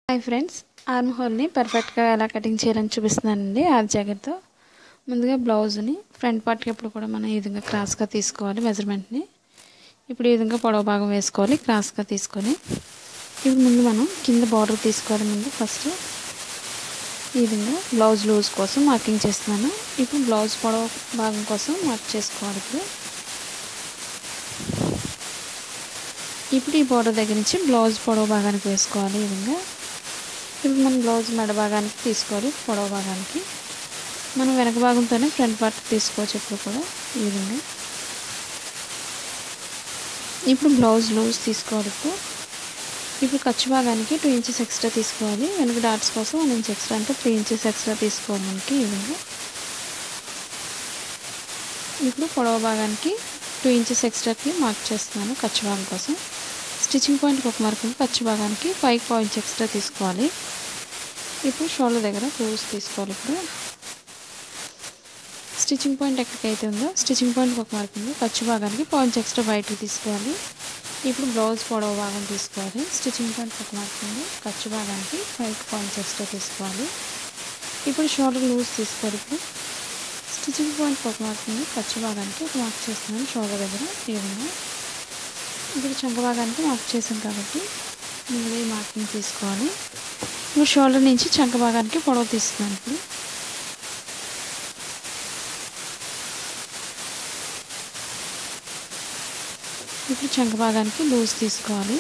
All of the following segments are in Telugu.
హాయ్ ఫ్రెండ్స్ ఆర్మ్ హోల్ని పర్ఫెక్ట్గా ఎలా కటింగ్ చేయాలని చూపిస్తున్నానండి ఆ జాకెట్తో ముందుగా బ్లౌజ్ని ఫ్రంట్ పార్ట్కి ఎప్పుడు కూడా మనం ఈ విధంగా క్రాస్గా తీసుకోవాలి మెజర్మెంట్ని ఇప్పుడు ఈ విధంగా పొడవు భాగం వేసుకోవాలి క్రాస్గా తీసుకొని ఇప్పుడు ముందు మనం కింద బార్డర్ తీసుకోవాలి ముందు ఫస్ట్ ఈ విధంగా బ్లౌజ్ లూజ్ కోసం మార్కింగ్ చేస్తున్నాను ఇప్పుడు బ్లౌజ్ పొడవు భాగం కోసం మార్క్ చేసుకోవాలి ఇప్పుడు ఇప్పుడు ఈ బోర్డర్ దగ్గర నుంచి బ్లౌజ్ పొడవు భాగానికి వేసుకోవాలి ఈ విధంగా ఇప్పుడు మనం బ్లౌజ్ మెడ భాగానికి తీసుకోవాలి పొడవు భాగానికి మనం వెనక భాగంతోనే ఫ్రంట్ పార్ట్ తీసుకోవచ్చు ఎప్పుడు కూడా ఈ విధంగా ఇప్పుడు బ్లౌజ్ లూజ్ తీసుకోవాలి ఇప్పుడు ఇప్పుడు ఖర్చు భాగానికి టూ ఇంచెస్ ఎక్స్ట్రా తీసుకోవాలి వెనక డాట్స్ కోసం వన్ ఇంచ్ ఎక్స్ట్రా అంటే త్రీ ఇంచెస్ ఎక్స్ట్రా తీసుకోవాలి మనకి ఈ విధంగా ఇప్పుడు పొడవు భాగానికి టూ ఇంచెస్ ఎక్స్ట్రాకి మార్క్ చేస్తున్నాను ఖర్చు భాగం కోసం స్టిచ్చింగ్ పాయింట్కి ఒక మార్క్ ఖర్చు భాగానికి ఫైవ్ పాయింట్స్ ఎక్స్ట్రా తీసుకోవాలి ఇప్పుడు షోల్డర్ దగ్గర లూజ్ తీసుకోవాలి ఇప్పుడు స్టిచ్చింగ్ పాయింట్ ఎక్కడికైతే ఉందో స్టిచ్చింగ్ పాయింట్కి ఒక మార్క్ ఉంది ఖర్చు భాగానికి పాయింట్స్ ఎక్స్ట్రా బయటకు తీసుకోవాలి ఇప్పుడు బ్లౌజ్ పొడవు భాగం తీసుకోవాలి స్టిచ్చింగ్ పాయింట్కి ఒక మార్క్ ఉంది ఖర్చు భాగానికి ఫైవ్ పాయింట్స్ ఎక్స్ట్రా తీసుకోవాలి ఇప్పుడు షోల్డర్ లూజ్ తీసుకోవాలి ఇప్పుడు స్టిచ్చింగ్ పాయింట్ ఒక మార్క్ ఉంది ఖర్చు భాగానికి ఒక మార్క్ చేస్తున్నాను షోల్డర్ దగ్గర ఈ విధంగా ఇప్పుడు చంక భాగానికి మార్క్ చేసాం కాబట్టి ముందుగా ఈ మార్కింగ్ తీసుకోవాలి ఇప్పుడు షోల్డర్ నుంచి చంక భాగానికి పొడవు తీస్తున్నాను ఇప్పుడు ఇప్పుడు చంక భాగానికి లూజ్ తీసుకోవాలి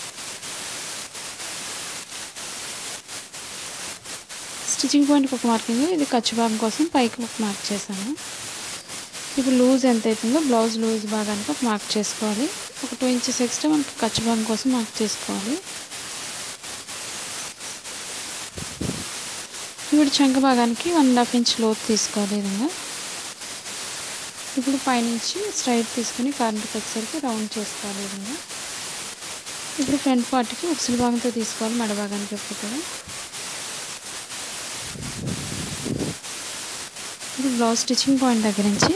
స్టిచ్చింగ్ పాయింట్కి ఒక మార్కింగ్ ఇది ఖర్చు భాగం కోసం పైకి ఒక మార్క్ చేశాను ఇప్పుడు లూజ్ ఎంత అవుతుందో బ్లౌజ్ లూజ్ భాగానికి ఒక మార్క్ చేసుకోవాలి ఒక టూ ఇంచెస్ ఎక్స్ట్రా మనకి ఖర్చు భాగం కోసం మార్క్ చేసుకోవాలి ఇప్పుడు చంక భాగానికి వన్ అండ్ హాఫ్ ఇంచ్ లోతు తీసుకోవాలి ఈ విధంగా ఇప్పుడు పైనుంచి స్ట్రైట్ తీసుకుని కార్నర్కి వచ్చేసరికి రౌండ్ చేసుకోవాలి ఈ విధంగా ఇప్పుడు ఫ్రంట్ పార్ట్కి ఉక్సుల భాగంతో తీసుకోవాలి మెడ భాగానికి ఎప్పుడు కూడా ఇప్పుడు బ్లౌజ్ స్టిచ్చింగ్ పాయింట్ దగ్గర నుంచి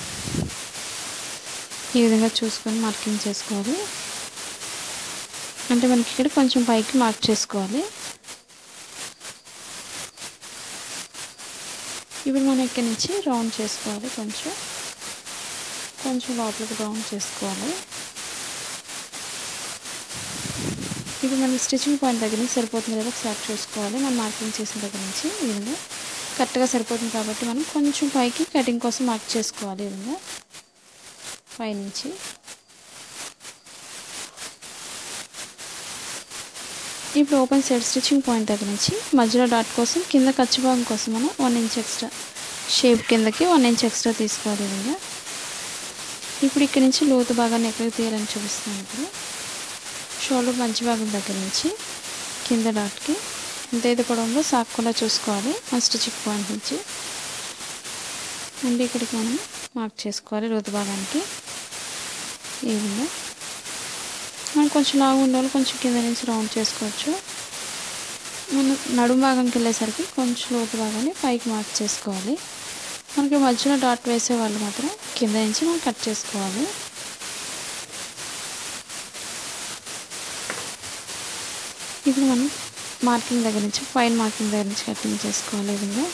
ఈ విధంగా చూసుకొని మార్కింగ్ చేసుకోవాలి అంటే మనకి ఇక్కడ కొంచెం పైకి మార్క్ చేసుకోవాలి ఇప్పుడు మనం ఇక్కడి నుంచి రౌండ్ చేసుకోవాలి కొంచెం కొంచెం లోపలికి రౌండ్ చేసుకోవాలి ఇప్పుడు మనకి స్టిచ్చింగ్ పాయింట్ దగ్గర నుంచి సరిపోతుంది లేదా ఒకసారి చూసుకోవాలి మనం మార్కింగ్ చేసిన దగ్గర నుంచి ఈ విధంగా కరెక్ట్గా సరిపోతుంది కాబట్టి మనం కొంచెం పైకి కటింగ్ కోసం మార్క్ చేసుకోవాలి ఈ విధంగా పైనుంచి ఇప్పుడు ఓపెన్ సైడ్ స్టిచ్చింగ్ పాయింట్ దగ్గర నుంచి మధ్యలో డాట్ కోసం కింద ఖర్చు భాగం కోసం మనం వన్ ఇంచ్ ఎక్స్ట్రా షేప్ కిందకి వన్ ఇంచ్ ఎక్స్ట్రా తీసుకోవాలి ఈ విధంగా ఇప్పుడు ఇక్కడ నుంచి లోతు భాగాన్ని ఎక్కడికి తీయాలని చూపిస్తున్నాను ఇప్పుడు షోల్డర్ మంచి భాగం దగ్గర నుంచి కింద డాట్కి ఎంతైతే పొడవుందో సాకుండా చూసుకోవాలి మన స్టిచ్చింగ్ పాయింట్ నుంచి అండ్ ఇక్కడికి మనం మార్క్ చేసుకోవాలి లోతు భాగానికి ఈ విధంగా మనం కొంచెం లావు ఉండాలి కొంచెం కింద నుంచి రౌండ్ చేసుకోవచ్చు మనం నడుము భాగంకి వెళ్ళేసరికి కొంచెం లోతు భాగాన్ని పైకి మార్క్ చేసుకోవాలి మనకి మధ్యలో డాట్ వేసే వాళ్ళు మాత్రం కింద నుంచి మనం కట్ చేసుకోవాలి ఇప్పుడు మనం మార్కింగ్ దగ్గర నుంచి పైన మార్కింగ్ దగ్గర నుంచి కటింగ్ చేసుకోవాలి ఈ విధంగా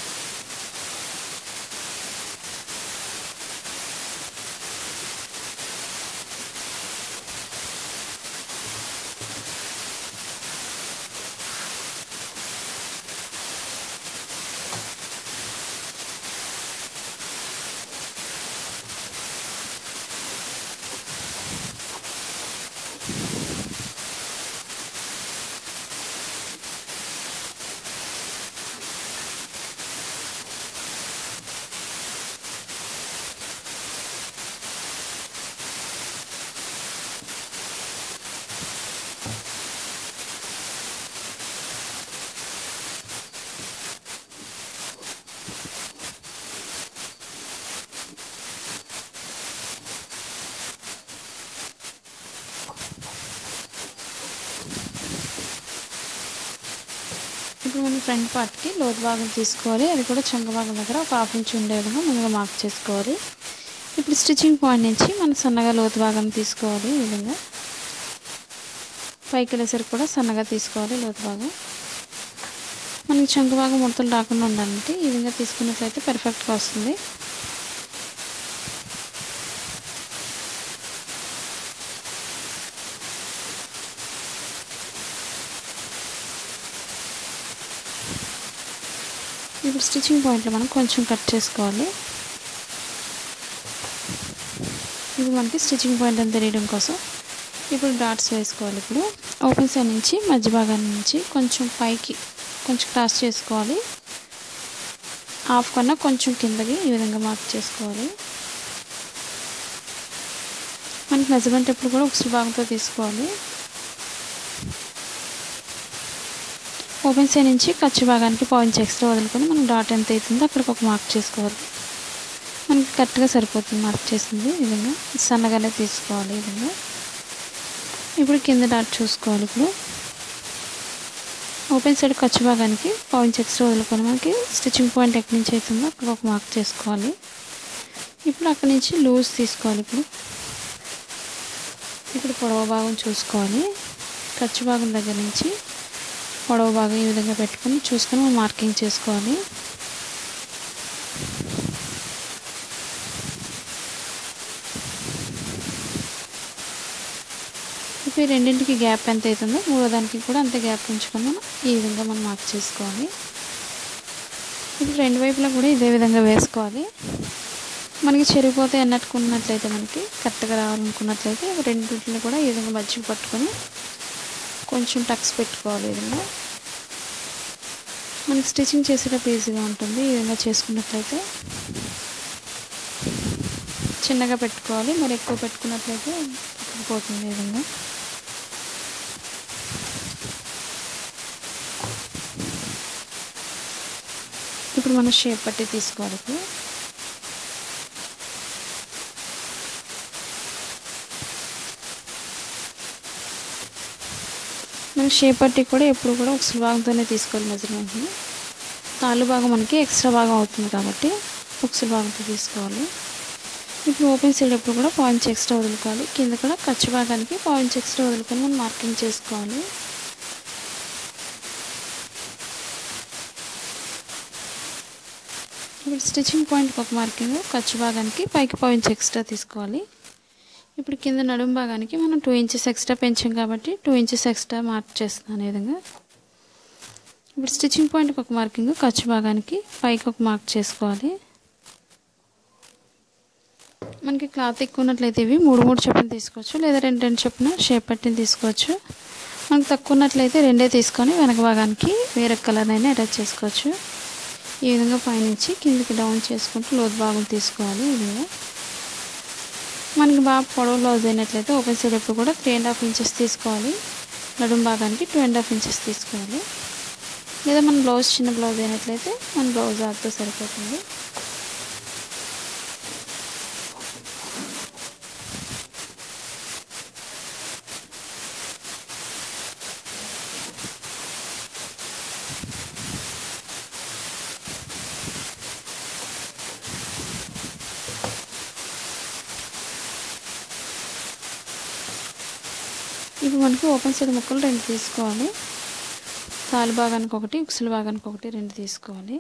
ఇప్పుడు మనం ఫ్రంట్ పార్ట్కి లోతు భాగం తీసుకోవాలి అది కూడా చంక భాగం దగ్గర ఒక హాఫ్ ఇంచ్ ఉండే విధంగా ముందుగా మార్క్ చేసుకోవాలి ఇప్పుడు స్టిచ్చింగ్ పాయింట్ నుంచి మనం సన్నగా లోతు భాగం తీసుకోవాలి ఈ విధంగా పైకి వెళ్ళేసరికి కూడా సన్నగా తీసుకోవాలి లోతు భాగం మనకి చంక బాగా ముడతలు రాకుండా ఉండాలంటే ఈ విధంగా తీసుకున్నట్లయితే పర్ఫెక్ట్గా వస్తుంది ఇప్పుడు స్టిచ్చింగ్ పాయింట్లో మనం కొంచెం కట్ చేసుకోవాలి ఇది మనకి స్టిచ్చింగ్ పాయింట్ అని తెలియడం కోసం ఇప్పుడు డాట్స్ వేసుకోవాలి ఇప్పుడు ఓపెన్ సైడ్ నుంచి మధ్య భాగం నుంచి కొంచెం పైకి కొంచెం క్రాస్ చేసుకోవాలి హాఫ్ కన్నా కొంచెం కిందకి ఈ విధంగా మార్క్ చేసుకోవాలి మనకి మెజర్మెంట్ ఎప్పుడు కూడా ఉక్సులు భాగంతో తీసుకోవాలి ఓపెన్ సైడ్ నుంచి ఖర్చు భాగానికి పాయింట్స్ ఎక్స్ట్రా వదులుకొని మనం డాట్ ఎంత అవుతుందో అక్కడికి ఒక మార్క్ చేసుకోవాలి మనకి కరెక్ట్గా సరిపోతుంది మార్క్ చేసింది ఈ విధంగా సన్నగానే తీసుకోవాలి ఈ విధంగా ఇప్పుడు కింద డాట్ చూసుకోవాలి ఇప్పుడు ఓపెన్ సైడ్ ఖర్చు భాగానికి పాయింట్స్ ఎక్స్ట్రా వదులుకొని మనకి స్టిచ్చింగ్ పాయింట్ ఎక్కడి నుంచి అవుతుందో అక్కడ ఒక మార్క్ చేసుకోవాలి ఇప్పుడు అక్కడి నుంచి లూజ్ తీసుకోవాలి ఇప్పుడు ఇప్పుడు పొడవ భాగం చూసుకోవాలి ఖర్చు భాగం దగ్గర నుంచి పొడవ భాగం ఈ విధంగా పెట్టుకొని చూసుకొని మనం మార్కింగ్ చేసుకోవాలి ఇప్పుడు రెండింటికి గ్యాప్ ఎంత అవుతుందో మూడో దానికి కూడా అంతే గ్యాప్ ఉంచుకొని మనం ఈ విధంగా మనం మార్క్ చేసుకోవాలి ఇప్పుడు రెండు వైపులా కూడా ఇదే విధంగా వేసుకోవాలి మనకి చెరిగిపోతే అన్నట్టుకున్నట్లయితే మనకి కరెక్ట్గా రావాలనుకున్నట్లయితే రెండింటిని కూడా ఈ విధంగా మధ్యకి పట్టుకొని కొంచెం టక్స్ పెట్టుకోవాలి ఈ విధంగా మనకి స్టిచ్చింగ్ చేసేటప్పుడు ఈజీగా ఉంటుంది ఈ విధంగా చేసుకున్నట్లయితే చిన్నగా పెట్టుకోవాలి మరి ఎక్కువ పెట్టుకున్నట్లయితే పోతుంది ఈ విధంగా ఇప్పుడు మనం షేప్ పట్టి తీసుకోవాలి ఇప్పుడు మనం షేప్ పట్టి కూడా ఎప్పుడు కూడా ఒక భాగంతోనే తీసుకోవాలి మెజర్మెంట్ని తాళ్ళు భాగం మనకి ఎక్స్ట్రా భాగం అవుతుంది కాబట్టి ఉక్సుల భాగంతో తీసుకోవాలి ఇప్పుడు ఓపెన్ సైడ్ ఎప్పుడు కూడా పాయింట్స్ ఎక్స్ట్రా వదులుకోవాలి కింద కూడా ఖర్చు భాగానికి పాయింట్స్ ఎక్స్ట్రా వదులుకొని మనం మార్కింగ్ చేసుకోవాలి ఇప్పుడు స్టిచ్చింగ్ పాయింట్కి ఒక మార్కింగ్ ఖర్చు భాగానికి పైకి పాయింట్స్ ఎక్స్ట్రా తీసుకోవాలి ఇప్పుడు కింద నడుం భాగానికి మనం టూ ఇంచెస్ ఎక్స్ట్రా పెంచాం కాబట్టి టూ ఇంచెస్ ఎక్స్ట్రా మార్క్ చేస్తున్నాను ఈ విధంగా ఇప్పుడు స్టిచ్చింగ్ పాయింట్కి ఒక మార్కింగ్ ఖర్చు భాగానికి పైకి ఒక మార్క్ చేసుకోవాలి మనకి క్లాత్ ఎక్కువ ఉన్నట్లయితే ఇవి మూడు మూడు చొప్పున తీసుకోవచ్చు లేదా రెండు రెండు చొప్పున షేప్ పట్టిని తీసుకోవచ్చు మనకు తక్కువ ఉన్నట్లయితే రెండే తీసుకొని వెనక భాగానికి వేరే కలర్ అయినా అటాచ్ చేసుకోవచ్చు ఈ విధంగా పైనుంచి కిందకి డౌన్ చేసుకుంటూ లోతు భాగం తీసుకోవాలి ఈ విధంగా మనకి బాగా పొడవు బ్లౌజ్ అయినట్లయితే ఓపెన్ సైడ్ ఎప్పుడు కూడా త్రీ అండ్ హాఫ్ ఇంచెస్ తీసుకోవాలి నడుం భాగానికి టూ అండ్ హాఫ్ ఇంచెస్ తీసుకోవాలి లేదా మన బ్లౌజ్ చిన్న బ్లౌజ్ అయినట్లయితే మన బ్లౌజ్ ఆడుతూ సరిపోతుంది ఇప్పుడు మనకి ఓపెన్ సైడ్ ముక్కలు రెండు తీసుకోవాలి తాలు భాగానికి ఒకటి ఉక్సుల భాగానికి ఒకటి రెండు తీసుకోవాలి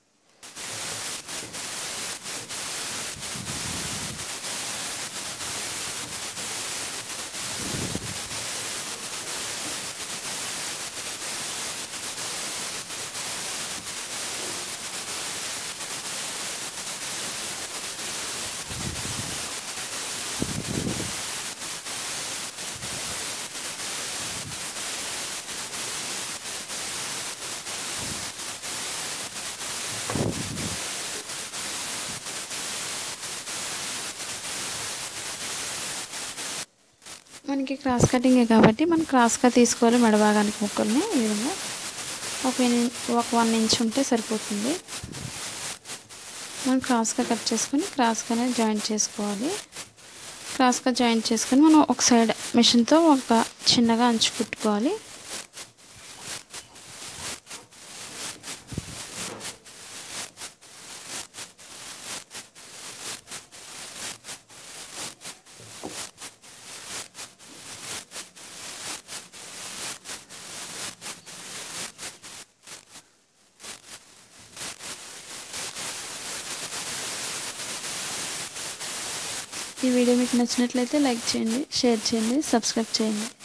మనకి క్రాస్ కటింగే కాబట్టి మనం క్రాస్గా తీసుకోవాలి మెడభాగానికి ముక్కల్ని ఈ విధంగా ఒక ఇన్- ఒక వన్ ఇంచ్ ఉంటే సరిపోతుంది మనం క్రాస్గా కట్ చేసుకొని క్రాస్గానే జాయింట్ చేసుకోవాలి క్రాస్గా జాయింట్ చేసుకొని మనం ఒక సైడ్ మిషన్తో ఒక చిన్నగా అంచు కుట్టుకోవాలి ఈ వీడియో మీకు నచ్చినట్లయితే లైక్ చేయండి షేర్ చేయండి సబ్స్క్రైబ్ చేయండి